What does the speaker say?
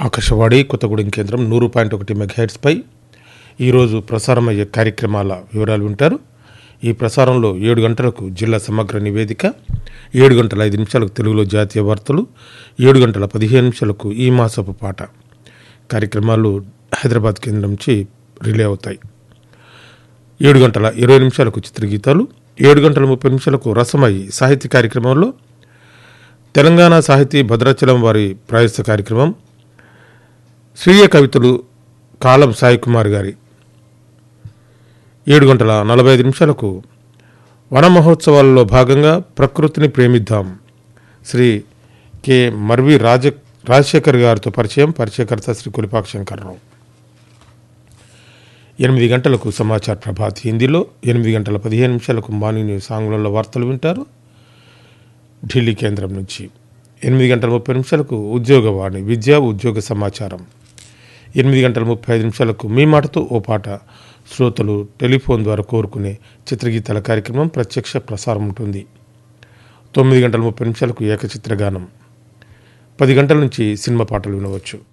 ఆకాశవాణి కొత్తగూడెం కేంద్రం నూరు పాయింట్ ఒకటి మెగాహెట్స్పై ఈరోజు ప్రసారమయ్యే కార్యక్రమాల వివరాలు వింటారు ఈ ప్రసారంలో ఏడు గంటలకు జిల్లా సమగ్ర నివేదిక ఏడు గంటల ఐదు నిమిషాలకు తెలుగులో జాతీయ వార్తలు ఏడు గంటల పదిహేను నిమిషాలకు ఈ మాసపు పాట కార్యక్రమాలు హైదరాబాద్ కేంద్రం నుంచి రిలే అవుతాయి ఏడు గంటల ఇరవై నిమిషాలకు చిత్రగీతాలు ఏడు గంటల ముప్పై నిమిషాలకు రసమై సాహిత్య కార్యక్రమంలో తెలంగాణ సాహితీ భద్రాచలం వారి ప్రాయస్త కార్యక్రమం స్వీయ కవితలు కాలం సాయి కుమార్ గారి ఏడు గంటల నలభై ఐదు నిమిషాలకు వన మహోత్సవాలలో భాగంగా ప్రకృతిని ప్రేమిద్దాం శ్రీ కె మర్వి రాజ రాజశేఖర్ గారితో పరిచయం పరిచయకర్త శ్రీ కులిపాక శంకర్రావు ఎనిమిది గంటలకు సమాచార ప్రభాత్ హిందీలో ఎనిమిది గంటల పదిహేను నిమిషాలకు మార్నింగ్ న్యూస్ ఆంగ్లంలో వార్తలు వింటారు ఢిల్లీ కేంద్రం నుంచి ఎనిమిది గంటల ముప్పై నిమిషాలకు ఉద్యోగవాణి విద్యా ఉద్యోగ సమాచారం ఎనిమిది గంటల ముప్పై ఐదు నిమిషాలకు మీ మాటతో ఓ పాట శ్రోతలు టెలిఫోన్ ద్వారా కోరుకునే చిత్రగీతాల కార్యక్రమం ప్రత్యక్ష ప్రసారం ఉంటుంది తొమ్మిది గంటల ముప్పై నిమిషాలకు ఏకచిత్రగానం పది గంటల నుంచి సినిమా పాటలు వినవచ్చు